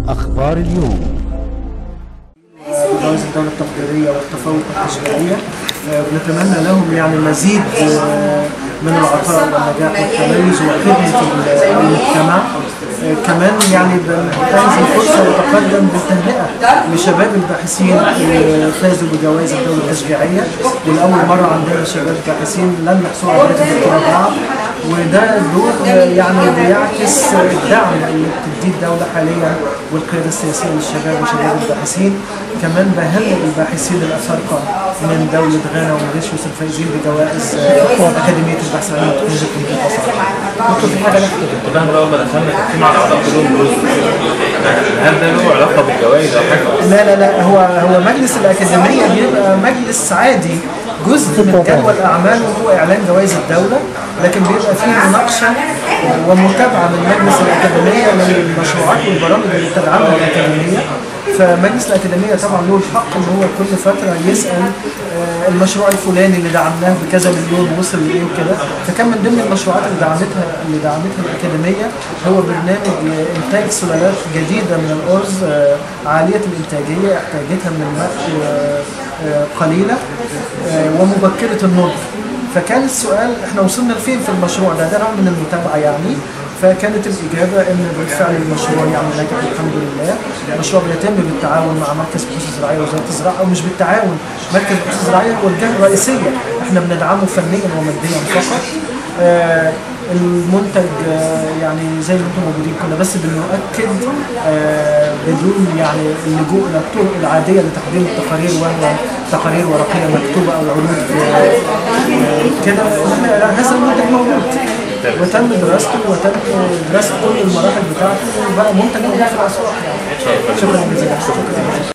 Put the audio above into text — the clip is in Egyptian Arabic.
أخبار اليوم جوائز الدولة التقديرية والتفوق التشجيعية آه، بنتمنى لهم يعني مزيد آه، من العطاء والنجاح والتميز وخدمة ال- المجتمع آه، كمان يعني بنتهز الفرصة وأتقدم بالتهنئة لشباب الباحثين اللي فازوا بجوائز الدولة التشجيعية ولأول مرة عندنا شباب باحثين لم يحصلوا على هذه الدكتوراه وده دور آه، يعني بيعكس الدعم اللي بتديه الدولة حاليا والقيادة السياسية للشباب وشباب الباحثين كمان بهنئ الباحثين الأفارقة من دولة غانا وموريشيوس الفائزين بجوائز آه، أكاديمية البحث العلمي وتكنولوجيا الكمبيوتر دكتور في حاجه لفتت انتباهنا بقى لما دخلنا كان في مع الاعضاء كلهم جزء هل ده له علاقه بالجوائز او حاجه؟ لا لا لا هو هو مجلس الأكاديمية بيبقى مجلس عادي جزء من جدول أعماله هو إعلان جوائز الدولة لكن بيبقى فيه مناقشة ومتابعة من مجلس الأكاديمية للمشروعات والبرامج اللي بتدعمها الأكاديمية فمجلس الأكاديمية طبعا له الحق إن هو كل فترة يسأل آه، المشروع الفلاني اللي دعمناه بكذا مليون وصل لإيه وكده فكان من ضمن المشروعات اللي دعمتها اللي دعمتها الأكاديمية هو برنامج إنتاج سلالات جديدة من الأرز آه، عالية الإنتاجية احتاجتها من الماء آه، آه، قليلة آه، ومبكرة النضج فكان السؤال احنا وصلنا لفين في المشروع ده ده نوع من المتابعه يعني فكانت الاجابه ان بالفعل المشروع يعني نجح الحمد لله المشروع بيتم بالتعاون مع مركز البحوث الزراعيه وزاره الزراعه او مش بالتعاون مركز البحوث الزراعيه هو الجهه الرئيسيه احنا بندعمه فنيا وماديا فقط آه المنتج آه يعني زي ما انتم موجودين كنا بس بنؤكد آه بدون يعني اللجوء الى الطرق العاديه لتقديم التقارير وهو تقارير ورقيه مكتوبه او عروض آه، آه، كده إن هذا المنتج موجود وتم دراسته وتم دراسه كل المراحل بتاعته وبقى منتج موجود في الاسواق يعني شكرا جزيلا